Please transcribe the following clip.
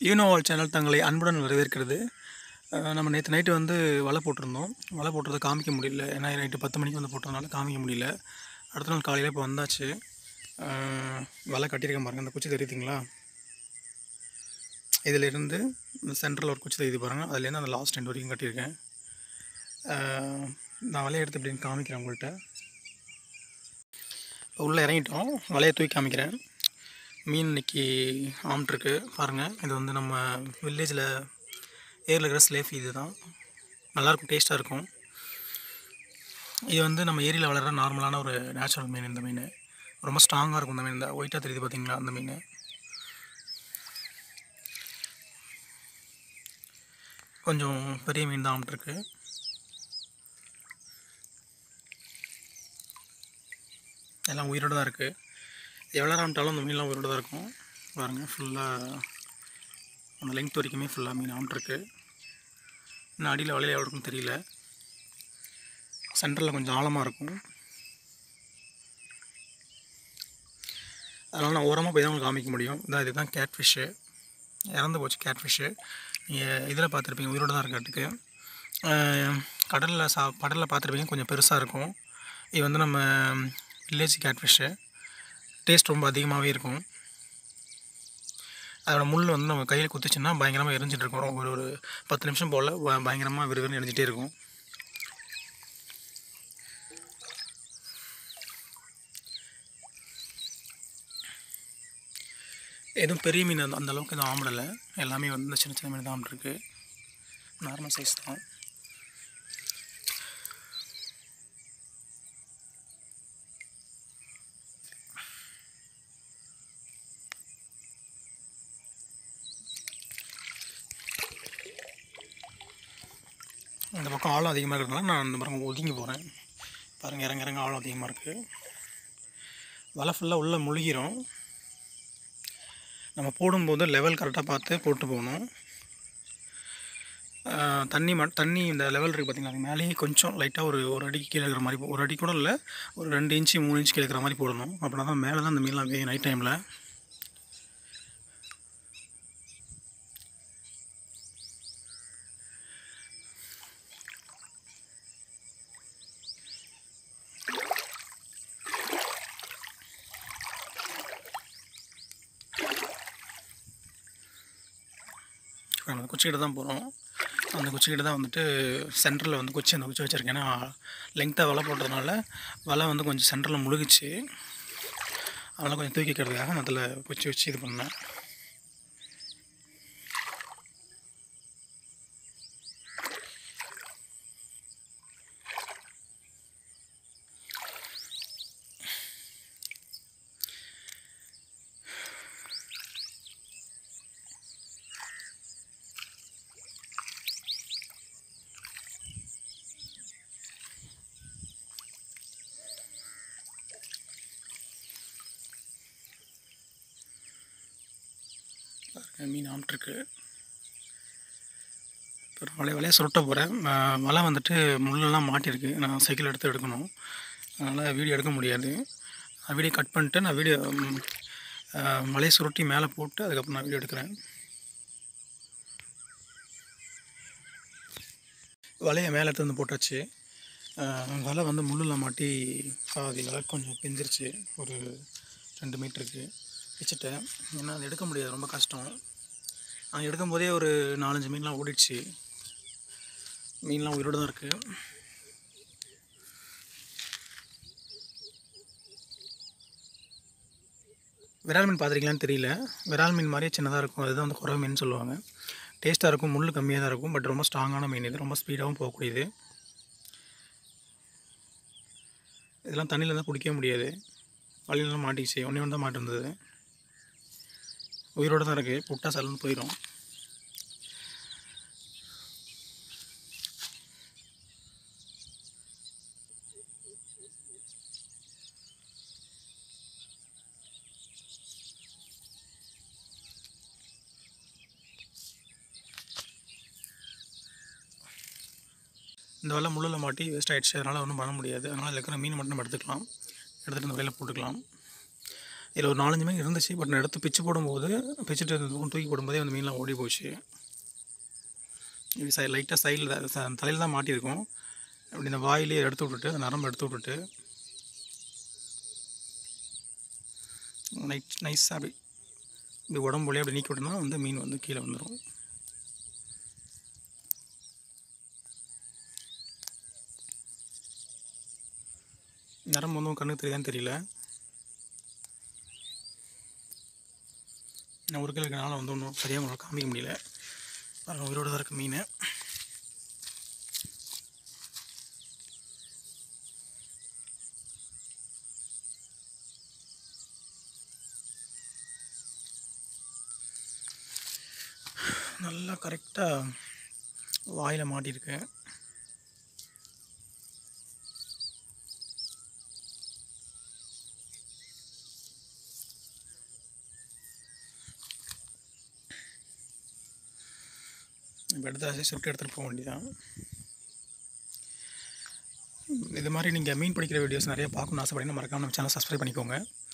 யூனோவால் channel தங்களை அன்புடன் வரவேற்கிறது அஹ் நம்ம நேற்று நைட்டு வந்து வலை போட்டிருந்தோம் வலை போட்டதை காமிக்க முடியல ஏன்னா நைட்டு பத்து மணிக்கு வந்து போட்டதுனால காமிக்க முடியல அடுத்த நாள் காலையில் இப்போ வந்தாச்சு அஹ் வலை கட்டியிருக்கேன் பாருங்கள் அந்த குச்சி தெரியுதுங்களா இதிலிருந்து இந்த சென்டரில் ஒரு குச்சி தெரியுது பாருங்கள் அதுலேருந்து அந்த லாஸ்ட் எண்ட் வரைக்கும் கட்டியிருக்கேன் அஹ் நான் வலையை எடுத்து இப்படின்னு காமிக்கிறேன் உங்கள்கிட்ட இப்போ உள்ளே இறங்கிட்டோம் வலையை தூக்கி காமிக்கிறேன் மீன் இன்னைக்கு ஆம்ட்ருக்கு பாருங்கள் இது வந்து நம்ம வில்லேஜில் ஏரியில் இருக்கிற ஸ்லேஃபி இது தான் நல்லாயிருக்கும் டேஸ்ட்டாக இருக்கும் இது வந்து நம்ம ஏரியில் வளர்கிற நார்மலான ஒரு நேச்சுரல் மீன் இந்த மீன் ரொம்ப ஸ்ட்ராங்காக இருக்கும் இந்த மீன் இந்த ஒயிட்டாக தெரியுது பார்த்தீங்களா அந்த மீன் கொஞ்சம் பெரிய மீன் தான் ஆம்ட்ருக்கு எல்லாம் உயிரோடு தான் இருக்குது எவ்வளோ ஆம்ட்டாலும் அந்த மீன்லாம் உயிரோடு தான் இருக்கும் பாருங்கள் ஃபுல்லாக அந்த லெங்த் வரைக்குமே ஃபுல்லாக மீன் ஆம்ட்ருக்கு இன்னும் அடியில் வலையில் எவ்வளோ இருக்குன்னு தெரியல சென்டரில் கொஞ்சம் ஆழமாக இருக்கும் அதனால் நான் ஓரமாக போய் தான் உங்களுக்கு காமிக்க முடியும் இதான் இதுதான் கேட் ஃபிஷ்ஷு இறந்து போச்சு கேட் ஃபிஷ்ஷு நீங்கள் இதில் பார்த்துருப்பீங்க உயிரோடு தான் இருக்காட்டுக்கு கடலில் சா கடலில் பார்த்துருப்பீங்க கொஞ்சம் பெருசாக இருக்கும் இது வந்து நம்ம வில்லேஜ் கேட் ஃபிஷ்ஷு டேஸ்ட் ரொம்ப அதிகமாகவே இருக்கும் அதோட முள் வந்து நம்ம கையில் குத்துச்சுன்னா பயங்கரமாக எரிஞ்சிட்டு இருக்கும் ஒரு ஒரு பத்து நிமிஷம் போல் ப- பயங்கரமாக விறுவிறுன்னு எரிஞ்சிட்டே இருக்கும் எதுவும் பெரிய மீன் அந்த அந்த அளவுக்கு எதுவும் ஆம்படலை எல்லாமே வந்து இந்த சின்ன சின்ன மீன் தான் ஆம்பிருக்கு நார்மல் சைஸ் தான் இந்த பக்கம் ஆழம் அதிகமாக இருக்கிறதுனால நான் அந்த பக்கம் ஒதுங்கி போகிறேன் பாருங்கள் இறங்க இறங்க ஆழம் அதிகமாக இருக்குது வலை ஃபுல்லாக உள்ளே முழுகிரும் நம்ம போடும்போது லெவல் கரெக்டாக பார்த்து போட்டு போகணும் ஆஹ் தண்ணி மட் தண்ணி இந்த லெவல் இருக்குது பார்த்தீங்களா அது மேலேயே கொஞ்சம் லைட்டாக ஒரு ஒரு அடிக்கு கீழே இருக்கிற மாதிரி போ- ஒரு அடி கூட இல்லை ஒரு ரெண்டு இன்ச்சு மூணு இன்ச்சு கீழே இருக்கிற மாதிரி போடணும் அப்படின்னா தான் மேலே தான் இந்த மீன்லாம் வேகும் நைட் டைமில் இப்போ அந்த குச்சிக்கிட்ட தான் போகிறோம் அந்த குச்சிக்கிட்ட தான் வந்துட்டு சென்டரில் வந்து குச்சி அந்த குச்சி வச்சுருக்கேன் ஏன்னா லெங்க்த்தாக வலை போட்டதுனால வலை வந்து கொஞ்சம் சென்டரில் முழுகுச்சு அதனால் கொஞ்சம் தூக்கி வைக்கிறதுக்காக நான் அதில் குச்சி வச்சு இது பண்ணேன் பாருங்க, மீன் ஆம்ட்ருக்கு இப்போ வலைய வலையை சுருட்ட போகிறேன் வலை வந்துட்டு முள்ளெல்லாம் மாட்டியிருக்கு நான் சைக்கிள் எடுத்து எடுக்கணும் அதனால் வீடியோ எடுக்க முடியாது நான் வீடியோ கட் பண்ணிட்டு நான் வீடியோ ம், ஆஹ், வலையை சுருட்டி மேலே போட்டு அதுக்கப்புறம் நான் வீடியோ எடுக்கிறேன் வலையை மேலே எடுத்து வந்து போட்டாச்சு ஆஹ், வலை வந்து முள்ளில் மாட்டி பாதி வலை கொஞ்சம் பிஞ்சிருச்சு ஒரு ரெண்டு மீட்டருக்கு வச்சுட்டேன் ஏன்னா அது எடுக்க முடியாது ரொம்ப கஷ்டம் நான் எடுக்கும்போதே ஒரு நாலஞ்சு மீன்லாம் ஓடிடுச்சு மீன்லாம் உயிரோடு தான் இருக்குது விரால் மீன் பார்த்துருக்கீங்களான்னு தெரியல விரால் மீன் மாதிரியே சின்னதாக இருக்கும் அதுதான் வந்து குறவை மீன் சொல்லுவாங்க டேஸ்ட்டாக இருக்கும் முள் கம்மியாக தான் இருக்கும் பட் ரொம்ப ஸ்ட்ராங்கான மீன் இது ரொம்ப ஸ்பீடாகவும் போகக்கூடியது இதெல்லாம் தண்ணியில் தான் குடிக்கவே முடியாது வழியிலலாம் மாட்டிக்கிச்சு ஒன்றே ஒன்று தான் மாட்டு வந்தது உயிரோடு தான் இருக்குது புட்டா சல்லுன்னு போயிடும் இந்த வலை முள்ளில் மாட்டி வேஸ்ட் ஆகிடுச்சு அதனால் ஒன்றும் பண்ண முடியாது அதனால் அதில் இருக்கிற மீன் மட்டும் நம்ம எடுத்துக்கலாம் எடுத்துகிட்டு இந்த வலையில் போட்டுக்கலாம் இதில் ஒரு நாலஞ்சு மீன் இருந்துச்சு பட் நான் எடுத்து பிச்சு போடும்போது பிச்சுட்டு தூக்கி போடும்போதே அந்த மீன்லாம் ஓடி போச்சு இப்படி சை லைட்டாக சைடில் தலையில் தான் மாட்டியிருக்கும் அப்படி இந்த வாயிலே எடுத்து விட்டுட்டு அந்த நரம்பு எடுத்து விட்டுட்டு நைட் நைஸாக அப்படி இப்படி உடம்புலேயே அப்படி நீக்கி விட்டோம்னா வந்து மீன் வந்து கீழே வந்துடும் நரம்பு வந்து உன் கண்ணுக்கு தெரியுதான்னு தெரியல நான் ஒரு கிலோ இருக்கனால வந்து ஒன்றும் சரியாக உங்களால் காமிக்க முடியல பாருங்க உயிரோட தான் இருக்குது மீன் நல்லா கரெக்டாக வாயில் மாட்டியிருக்கு இப்போ எடுத்து சுட்டு எடுத்துகிட்டு போக வேண்டியதான் இது மாதிரி நீங்கள் மீன் பிடிக்கிற வீடியோஸ் நிறைய பார்க்கணும்னு ஆசைப்பட்டீங்கன்னா மறக்காம நம்ம சேனல் சப்ஸ்கிரைப் பண்ணிக்கோங்க